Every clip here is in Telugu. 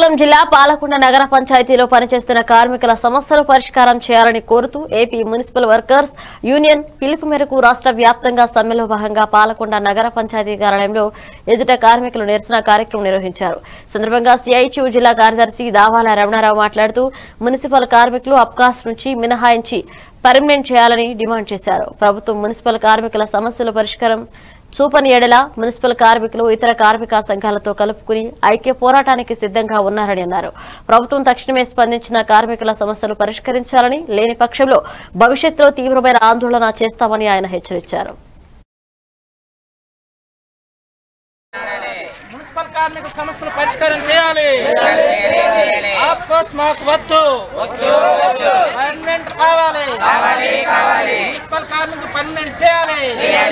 ప్రకాశం జిల్లా పాలకొండ నగర పంచాయతీలో పనిచేస్తున్న కార్మికుల సమస్యలు పరిష్కారం చేయాలని కోరుతూ ఏపీ మున్సిపల్ వర్కర్స్ యూనియన్ పిలుపు మేరకు రాష్ట్ర వ్యాప్తంగా సమ్మెలో భాగంగా పాలకొండ నగర పంచాయతీ కార్యాలయంలో ఎదుట కార్మికులు నిరసన కార్యక్రమం నిర్వహించారు ఈ సందర్భంగా సిఐటియు జిల్లా కార్యదర్శి దావాల రమణారావు మాట్లాడుతూ మున్సిపల్ కార్మికులు అబ్కాస్ నుంచి మినహాయించి పర్మనెంట్ చేయాలని డిమాండ్ చేశారు ప్రభుత్వం మున్సిపల్ కార్మికుల సమస్యల పరిష్కారం చూపని ఎడల మున్సిపల్ కార్మికులు ఇతర కార్మిక సంఘాలతో కలుపుకుని ఐక్య పోరాటానికి సిద్ధంగా ఉన్నారని అన్నారు ప్రభుత్వం తక్షణమే స్పందించిన కార్మికుల సమస్యలు పరిష్కరించాలని లేని పక్షంలో భవిష్యత్తులో తీవ్రమైన ఆందోళన చేస్తామని ఆయన హెచ్చరించారు మున్సిపల్ కార్మిక సమస్యలు పరిష్కారం చేయాలి ఆఫ్కోర్స్ మాకు వద్దు పర్మనెంట్ కావాలి మున్సిపల్ కార్మికులు పర్మనెంట్ చేయాలి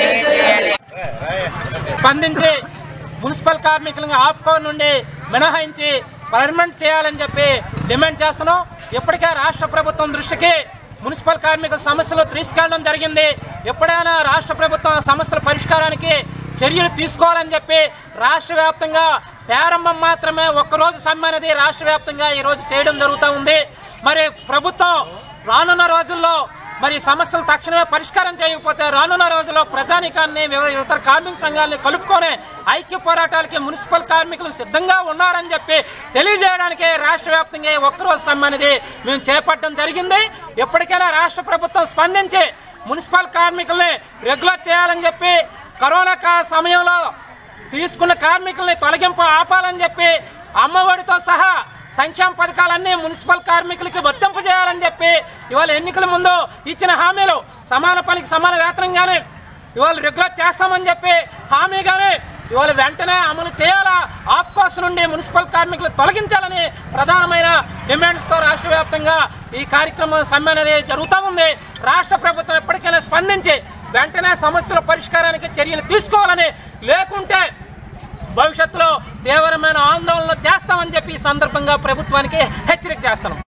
స్పందించి మున్సిపల్ కార్మికులను ఆఫ్కో నుండి మినహాయించి పర్మనెంట్ చేయాలని చెప్పి డిమాండ్ చేస్తున్నాం ఇప్పటికే రాష్ట్ర ప్రభుత్వం దృష్టికి మున్సిపల్ కార్మికుల సమస్యలు తీసుకెళ్ళడం జరిగింది ఎప్పుడైనా రాష్ట్ర ప్రభుత్వం ఆ సమస్యల పరిష్కారానికి చర్యలు తీసుకోవాలని చెప్పి రాష్ట్ర వ్యాప్తంగా ప్రారంభం మాత్రమే ఒక్కరోజు సమ్మె అనేది రాష్ట్ర వ్యాప్తంగా ఈరోజు చేయడం జరుగుతూ ఉంది మరి ప్రభుత్వం రానున్న రోజుల్లో మరి సమస్యలు తక్షణమే పరిష్కారం చేయకపోతే రానున్న రోజుల్లో ప్రజానికాన్ని వివిధ ఇతర కార్మిక సంఘాలని కలుపుకొని ఐక్య పోరాటాలకి మున్సిపల్ కార్మికులు సిద్ధంగా ఉన్నారని చెప్పి తెలియజేయడానికి రాష్ట్ర వ్యాప్తంగా ఈ ఒక్కరోజు సమ్మె అనేది మేము చేపట్టడం జరిగింది ఎప్పటికైనా రాష్ట్ర ప్రభుత్వం స్పందించి మున్సిపల్ కార్మికుల్ని రెగ్యులర్ చేయాలని చెప్పి కరోనా కా- సమయంలో తీసుకున్న కార్మికుల్ని తొలగింపు ఆపాలని చెప్పి అమ్మఒడితో సహా సంక్షేమ పథకాలన్నీ మున్సిపల్ కార్మికులకి వర్తింపు చేయాలని చెప్పి ఇవాళ ఎన్నికల ముందు ఇచ్చిన హామీలు సమాన పనికి సమాన వేతనంగానే ఇవాళ రెగ్యులర్ చేస్తామని చెప్పి హామీగానే ఇవాళ వెంటనే అమలు చేయాలా ఆఫ్కోర్స్ నుండి మున్సిపల్ కార్మికులు తొలగించాలని ప్రధానమైన డిమాండ్తో రాష్ట్ర వ్యాప్తంగా ఈ కార్యక్రమం సమ్మె అనేది జరుగుతూ ఉంది రాష్ట్ర ప్రభుత్వం ఎప్పటికైనా స్పందించి వెంటనే సమస్యల పరిష్కారానికి చర్యలు తీసుకోవాలని లేకుంటే భవిష్యత్తులో తీవ్రమైన ఆందోళనలు చేస్తామని చెప్పి ఈ సందర్భంగా ప్రభుత్వానికి హెచ్చరిక చేస్తున్నాం